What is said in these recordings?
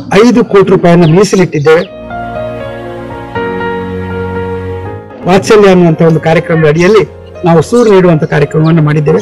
ಐದು ಕೋಟಿ ರೂಪಾಯಿಯನ್ನು ಮೀಸಲಿಟ್ಟಿದ್ದೇವೆ ವಾತ್ಸಲ್ಯ ಅನ್ನುವಂಥ ಒಂದು ಕಾರ್ಯಕ್ರಮದ ಅಡಿಯಲ್ಲಿ ನಾವು ಸೂರು ನೀಡುವಂತ ಕಾರ್ಯಕ್ರಮವನ್ನು ಮಾಡಿದ್ದೇವೆ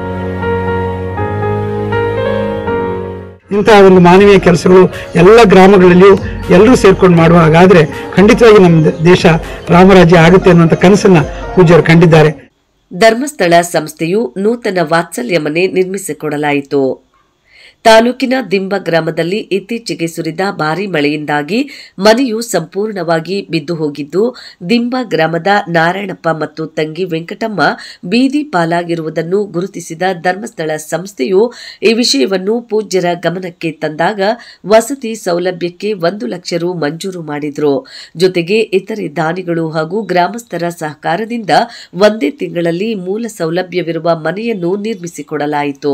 ಇಂತಹ ಒಂದು ಮಾನವೀಯ ಕೆಲಸಗಳು ಎಲ್ಲ ಗ್ರಾಮಗಳಲ್ಲಿಯೂ ಎಲ್ಲರೂ ಸೇರ್ಕೊಂಡು ಮಾಡುವ ಹಾಗಾದ್ರೆ ಖಂಡಿತವಾಗಿ ನಮ್ಮ ದೇಶ ರಾಮರಾಜ್ಯ ಆಗುತ್ತೆ ಅನ್ನುವಂಥ ಕನಸನ್ನ ಪೂಜ್ಯರು ಕಂಡಿದ್ದಾರೆ ಧರ್ಮಸ್ಥಳ ಸಂಸ್ಥೆಯು ನೂತನ ವಾತ್ಸಲ್ಯ ಮನೆ ನಿರ್ಮಿಸಿಕೊಡಲಾಯಿತು ತಾಲೂಕಿನ ದಿಂಬ ಗ್ರಾಮದಲ್ಲಿ ಇತ್ತೀಚೆಗೆ ಸುರಿದ ಭಾರೀ ಮಳೆಯಿಂದಾಗಿ ಮನೆಯು ಸಂಪೂರ್ಣವಾಗಿ ಬಿದ್ದು ಹೋಗಿದ್ದು ದಿಂಬ ಗ್ರಾಮದ ನಾರಾಯಣಪ್ಪ ಮತ್ತು ತಂಗಿ ವೆಂಕಟಮ್ಮ ಬೀದಿ ಪಾಲಾಗಿರುವುದನ್ನು ಗುರುತಿಸಿದ ಧರ್ಮಸ್ಥಳ ಸಂಸ್ಥೆಯು ಈ ವಿಷಯವನ್ನು ಪೂಜ್ಯರ ಗಮನಕ್ಕೆ ತಂದಾಗ ವಸತಿ ಸೌಲಭ್ಯಕ್ಕೆ ಒಂದು ಲಕ್ಷ ರು ಮಂಜೂರು ಮಾಡಿದ್ರು ಜೊತೆಗೆ ಇತರೆ ದಾನಿಗಳು ಹಾಗೂ ಗ್ರಾಮಸ್ಥರ ಸಹಕಾರದಿಂದ ಒಂದೇ ತಿಂಗಳಲ್ಲಿ ಮೂಲ ಸೌಲಭ್ಯವಿರುವ ಮನೆಯನ್ನು ನಿರ್ಮಿಸಿಕೊಡಲಾಯಿತು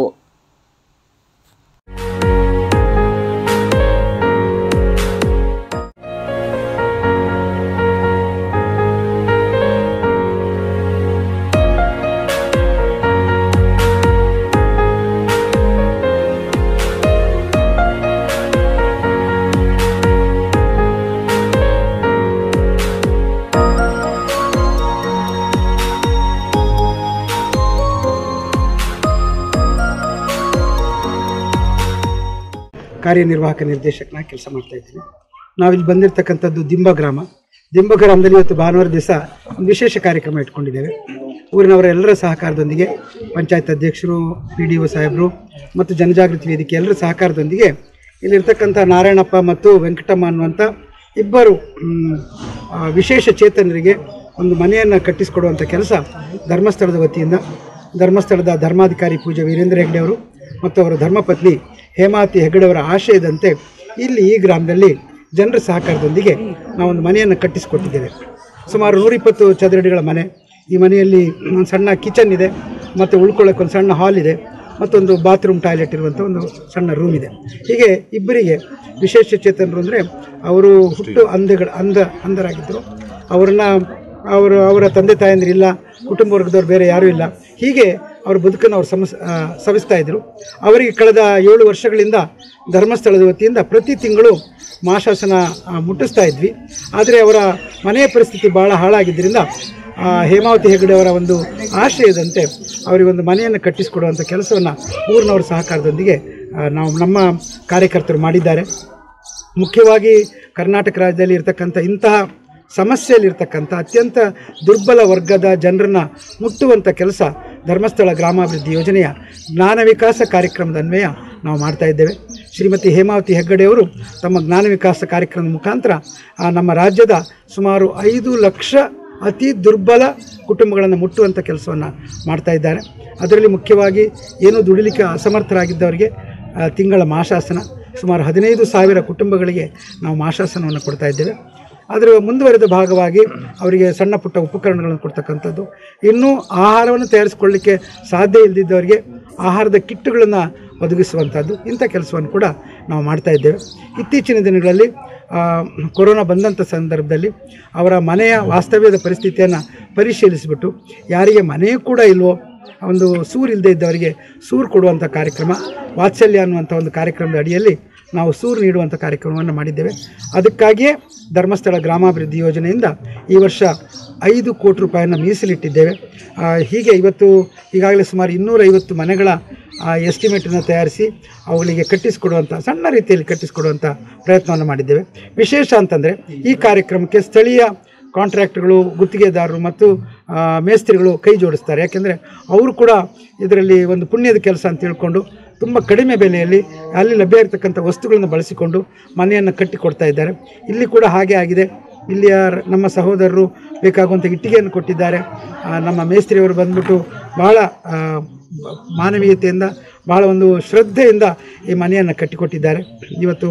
ಕಾರ್ಯನಿರ್ವಾಹಕ ನಿರ್ದೇಶಕನಾಗಿ ಕೆಲಸ ಮಾಡ್ತಾ ಇದ್ದೀನಿ ನಾವಿಲ್ಲಿ ಬಂದಿರತಕ್ಕಂಥದ್ದು ದಿಂಬ ಗ್ರಾಮ ದಿಂಬ ಗ್ರಾಮದಲ್ಲಿ ಇವತ್ತು ಭಾನುವಾರ ದಿವಸ ಒಂದು ವಿಶೇಷ ಕಾರ್ಯಕ್ರಮ ಇಟ್ಕೊಂಡಿದ್ದೇವೆ ಊರಿನವರ ಎಲ್ಲರ ಸಹಕಾರದೊಂದಿಗೆ ಪಂಚಾಯತ್ ಅಧ್ಯಕ್ಷರು ಪಿ ಡಿ ಒ ಸಾಹೇಬರು ಮತ್ತು ಜನಜಾಗೃತಿ ವೇದಿಕೆ ಎಲ್ಲರ ಸಹಕಾರದೊಂದಿಗೆ ಇಲ್ಲಿರ್ತಕ್ಕಂಥ ನಾರಾಯಣಪ್ಪ ಮತ್ತು ವೆಂಕಟಮ್ಮ ಅನ್ನುವಂಥ ಇಬ್ಬರು ಮ್, ಆ, ವಿಶೇಷ ಚೇತನರಿಗೆ ಒಂದು ಮನೆಯನ್ನು ಕಟ್ಟಿಸಿಕೊಡುವಂಥ ಕೆಲಸ ಧರ್ಮಸ್ಥಳದ ವತಿಯಿಂದ ಧರ್ಮಸ್ಥಳದ ಧರ್ಮಾಧಿಕಾರಿ ಪೂಜೆ ವೀರೇಂದ್ರ ಹೆಗ್ಡೆ ಅವರು ಮತ್ತು ಅವರ ಧರ್ಮಪತ್ನಿ ಹೇಮಾವತಿ ಹೆಗ್ಡೆ ಅವರ ಆಶಯದಂತೆ ಇಲ್ಲಿ ಈ ಗ್ರಾಮದಲ್ಲಿ ಜನರ ಸಹಕಾರದೊಂದಿಗೆ ನಾವೊಂದು ಮನೆಯನ್ನು ಕಟ್ಟಿಸಿಕೊಟ್ಟಿದ್ದೇವೆ ಸುಮಾರು ನೂರಿಪ್ಪತ್ತು ಚದರಡಿಗಳ ಮನೆ ಈ ಮನೆಯಲ್ಲಿ ಒಂದು ಸಣ್ಣ ಕಿಚನ್ ಇದೆ ಮತ್ತು ಉಳ್ಕೊಳ್ಳೋಕೆ ಒಂದು ಸಣ್ಣ ಹಾಲ್ ಇದೆ ಮತ್ತೊಂದು ಬಾತ್ರೂಮ್ ಟಾಯ್ಲೆಟ್ ಇರುವಂಥ ಒಂದು ಸಣ್ಣ ರೂಮ್ ಇದೆ ಹೀಗೆ ಇಬ್ಬರಿಗೆ ವಿಶೇಷ ಚೇತನರು ಅಂದರೆ ಅವರು ಹುಟ್ಟು ಅಂಧಗಳ ಅಂಧ ಅಂಧರಾಗಿದ್ದರು ಅವರನ್ನ ಅವರು ಅವರ ತಂದೆ ತಾಯಂದಿರಿಲ್ಲ ಕುಟುಂಬ ವರ್ಗದವ್ರು ಬೇರೆ ಯಾರೂ ಇಲ್ಲ ಹೀಗೆ ಅವ್ರ ಬದುಕನ್ನು ಅವ್ರು ಸಮಸ್ ಆ, ಸವಿಸ್ತಾ ಇದ್ದರು ಅವರಿಗೆ ಕಳೆದ ಏಳು ವರ್ಷಗಳಿಂದ ಧರ್ಮಸ್ಥಳದ ವತಿಯಿಂದ ಪ್ರತಿ ತಿಂಗಳು ಮಾಶಾಸನ ಆ, ಮುಟ್ಟಿಸ್ತಾ ಇದ್ವಿ ಆದರೆ ಅವರ ಮನೆಯ ಪರಿಸ್ಥಿತಿ ಭಾಳ ಹಾಳಾಗಿದ್ದರಿಂದ ಆ, ಹೇಮಾವತಿ ಹೆಗಡೆ ಅವರ ಒಂದು ಆಶಯದಂತೆ ಅವರಿಗೊಂದು ಮನೆಯನ್ನು ಕಟ್ಟಿಸಿಕೊಡುವಂಥ ಕೆಲಸವನ್ನು ಊರಿನವರ ಸಹಕಾರದೊಂದಿಗೆ ಆ, ನಾವು ನಮ್ಮ ಕಾರ್ಯಕರ್ತರು ಮಾಡಿದ್ದಾರೆ ಮುಖ್ಯವಾಗಿ ಕರ್ನಾಟಕ ರಾಜ್ಯದಲ್ಲಿ ಇರ್ತಕ್ಕಂಥ ಇಂತಹ ಸಮಸ್ಯೆಯಲ್ಲಿರ್ತಕ್ಕಂಥ ಅತ್ಯಂತ ದುರ್ಬಲ ವರ್ಗದ ಜನರನ್ನ ಮುಟ್ಟುವಂಥ ಕೆಲಸ ಧರ್ಮಸ್ಥಳ ಗ್ರಾಮಾಭಿವೃದ್ಧಿ ಯೋಜನೆಯ ಜ್ಞಾನ ವಿಕಾಸ ಕಾರ್ಯಕ್ರಮದ ಅನ್ವಯ ನಾವು ಮಾಡ್ತಾ ಇದ್ದೇವೆ ಶ್ರೀಮತಿ ಹೇಮಾವತಿ ಹೆಗ್ಗಡೆಯವರು ತಮ್ಮ ಜ್ಞಾನ ವಿಕಾಸ ಕಾರ್ಯಕ್ರಮದ ಮುಖಾಂತರ ಆ, ನಮ್ಮ ರಾಜ್ಯದ ಸುಮಾರು ಐದು ಲಕ್ಷ ಅತಿ ದುರ್ಬಲ ಕುಟುಂಬಗಳನ್ನು ಮುಟ್ಟುವಂಥ ಕೆಲಸವನ್ನು ಮಾಡ್ತಾ ಇದ್ದಾರೆ ಅದರಲ್ಲಿ ಮುಖ್ಯವಾಗಿ ಏನೂ ದುಡಿಲಿಕ್ಕೆ ಅಸಮರ್ಥರಾಗಿದ್ದವರಿಗೆ ಆ, ತಿಂಗಳ ಮಾಶಾಸನ ಸುಮಾರು ಹದಿನೈದು ಸಾವಿರ ಕುಟುಂಬಗಳಿಗೆ ನಾವು ಮಾಶಾಸನವನ್ನು ಕೊಡ್ತಾ ಇದ್ದೇವೆ ಅದರ ಮುಂದುವರೆದ ಭಾಗವಾಗಿ ಅವರಿಗೆ ಸಣ್ಣ ಪುಟ್ಟ ಉಪಕರಣಗಳನ್ನು ಕೊಡ್ತಕ್ಕಂಥದ್ದು ಇನ್ನೂ ಆಹಾರವನ್ನು ತಯಾರಿಸಿಕೊಳ್ಳಿಕ್ಕೆ ಸಾಧ್ಯ ಇಲ್ಲದಿದ್ದವರಿಗೆ ಆಹಾರದ ಕಿಟ್ಟುಗಳನ್ನು ಒದಗಿಸುವಂಥದ್ದು ಇಂಥ ಕೆಲಸವನ್ನು ಕೂಡ ನಾವು ಮಾಡ್ತಾ ಇದ್ದೇವೆ ಇತ್ತೀಚಿನ ದಿನಗಳಲ್ಲಿ ಆ, ಕೊರೋನಾ ಬಂದಂಥ ಸಂದರ್ಭದಲ್ಲಿ ಅವರ ಮನೆಯ ವಾಸ್ತವ್ಯದ ಪರಿಸ್ಥಿತಿಯನ್ನು ಪರಿಶೀಲಿಸಿಬಿಟ್ಟು ಯಾರಿಗೆ ಮನೆಯೂ ಕೂಡ ಇಲ್ವೋ ಒಂದು ಸೂರು ಇಲ್ಲದೆ ಇದ್ದವರಿಗೆ ಸೂರು ಕೊಡುವಂಥ ಕಾರ್ಯಕ್ರಮ ವಾತ್ಸಲ್ಯ ಅನ್ನುವಂಥ ಒಂದು ಕಾರ್ಯಕ್ರಮದ ಅಡಿಯಲ್ಲಿ ನಾವು ಸೂರು ನೀಡುವಂಥ ಕಾರ್ಯಕ್ರಮವನ್ನು ಮಾಡಿದ್ದೇವೆ ಅದಕ್ಕಾಗಿಯೇ ಧರ್ಮಸ್ಥಳ ಗ್ರಾಮಾಭಿವೃದ್ಧಿ ಯೋಜನೆಯಿಂದ ಈ ವರ್ಷ ಐದು ಕೋಟಿ ರೂಪಾಯಿಯನ್ನು ಮೀಸಲಿಟ್ಟಿದ್ದೇವೆ ಆ, ಹೀಗೆ ಇವತ್ತು ಈಗಾಗಲೇ ಸುಮಾರು ಇನ್ನೂರೈವತ್ತು ಮನೆಗಳ ಎಸ್ಟಿಮೇಟನ್ನು ತಯಾರಿಸಿ ಅವುಗಳಿಗೆ ಕಟ್ಟಿಸಿಕೊಡುವಂಥ ಸಣ್ಣ ರೀತಿಯಲ್ಲಿ ಕಟ್ಟಿಸಿಕೊಡುವಂಥ ಪ್ರಯತ್ನವನ್ನು ಮಾಡಿದ್ದೇವೆ ವಿಶೇಷ ಅಂತಂದರೆ ಈ ಕಾರ್ಯಕ್ರಮಕ್ಕೆ ಸ್ಥಳೀಯ ಕಾಂಟ್ರಾಕ್ಟ್ಗಳು ಗುತ್ತಿಗೆದಾರರು ಮತ್ತು ಆ, ಮೇಸ್ತ್ರಿಗಳು ಕೈ ಜೋಡಿಸ್ತಾರೆ ಯಾಕೆಂದರೆ ಅವರು ಕೂಡ ಇದರಲ್ಲಿ ಒಂದು ಪುಣ್ಯದ ಕೆಲಸ ಅಂತ ತಿಳ್ಕೊಂಡು ತುಂಬ ಕಡಿಮೆ ಬೆಲೆಯಲ್ಲಿ ಅಲ್ಲಿ ಲಭ್ಯ ಇರತಕ್ಕಂಥ ವಸ್ತುಗಳನ್ನು ಬಳಸಿಕೊಂಡು ಮನೆಯನ್ನು ಕಟ್ಟಿಕೊಡ್ತಾ ಇದ್ದಾರೆ ಇಲ್ಲಿ ಕೂಡ ಹಾಗೆ ಆಗಿದೆ ಇಲ್ಲಿಯ ರ- ನಮ್ಮ ಸಹೋದರರು ಬೇಕಾಗುವಂಥ ಇಟ್ಟಿಗೆಯನ್ನು ಕೊಟ್ಟಿದ್ದಾರೆ ಆ, ನಮ್ಮ ಮೇಸ್ತ್ರಿಯವರು ಬಂದ್ಬಿಟ್ಟು ಭಾಳ ಆ, ಬ- ಮಾನವೀಯತೆಯಿಂದ ಭಾಳ ಒಂದು ಶ್ರದ್ಧೆಯಿಂದ ಈ ಮನೆಯನ್ನು ಕಟ್ಟಿಕೊಟ್ಟಿದ್ದಾರೆ ಇವತ್ತು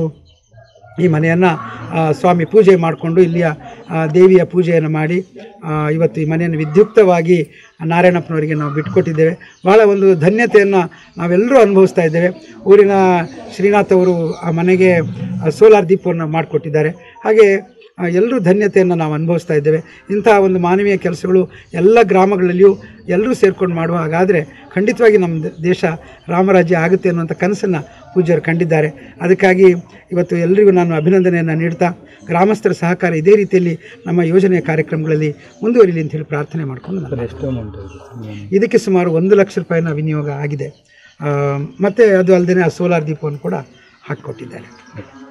ಈ ಮನೆಯನ್ನು ಸ್ವಾಮಿ ಪೂಜೆ ಮಾಡಿಕೊಂಡು ಇಲ್ಲಿಯ ಆ, ದೇವಿಯ ಪೂಜೆಯನ್ನು ಮಾಡಿ ಆ, ಇವತ್ತು ಈ ಮನೆಯನ್ನು ವಿದ್ಯುಕ್ತವಾಗಿ ನಾರಾಯಣಪ್ಪನವರಿಗೆ ನಾವು ಬಿಟ್ಕೊಟ್ಟಿದ್ದೇವೆ ಭಾಳ ಒಂದು ಧನ್ಯತೆಯನ್ನು ನಾವೆಲ್ಲರೂ ಅನುಭವಿಸ್ತಾ ಇದ್ದೇವೆ ಊರಿನ ಶ್ರೀನಾಥ್ ಅವರು ಆ ಮನೆಗೆ ಸೋಲಾರ್ ದೀಪವನ್ನು ಮಾಡಿಕೊಟ್ಟಿದ್ದಾರೆ ಹಾಗೆ ಎಲ್ಲರೂ ಧನ್ಯತೆಯನ್ನು ನಾವು ಅನುಭವಿಸ್ತಾ ಇದ್ದೇವೆ ಇಂತಹ ಒಂದು ಮಾನವೀಯ ಕೆಲಸಗಳು ಎಲ್ಲ ಗ್ರಾಮಗಳಲ್ಲಿಯೂ ಎಲ್ಲರೂ ಸೇರ್ಕೊಂಡು ಮಾಡುವ ಹಾಗಾದರೆ ಖಂಡಿತವಾಗಿ ನಮ್ಮ ದ- ದೇಶ ರಾಮರಾಜ್ಯ ಆಗುತ್ತೆ ಅನ್ನುವಂಥ ಕನಸನ್ನು ಪೂಜ್ಯರು ಕಂಡಿದ್ದಾರೆ ಅದಕ್ಕಾಗಿ ಇವತ್ತು ಎಲ್ಲರಿಗೂ ನಾನು ಅಭಿನಂದನೆಯನ್ನು ನೀಡ್ತಾ ಗ್ರಾಮಸ್ಥರ ಸಹಕಾರ ಇದೇ ರೀತಿಯಲ್ಲಿ ನಮ್ಮ ಯೋಜನೆಯ ಕಾರ್ಯಕ್ರಮಗಳಲ್ಲಿ ಮುಂದುವರಿಲಿ ಅಂತ ಹೇಳಿ ಪ್ರಾರ್ಥನೆ ಮಾಡಿಕೊಂಡು ನಾನು ಇದಕ್ಕೆ ಸುಮಾರು ಒಂದು ಲಕ್ಷ ರೂಪಾಯಿನ ವಿನಿಯೋಗ ಆಗಿದೆ ಆ, ಮತ್ತೆ ಅದು ಅಲ್ಲದೆ ಆ ಸೋಲಾರ್ ದೀಪವನ್ನು ಕೂಡ ಹಾಕಿಕೊಟ್ಟಿದ್ದಾರೆ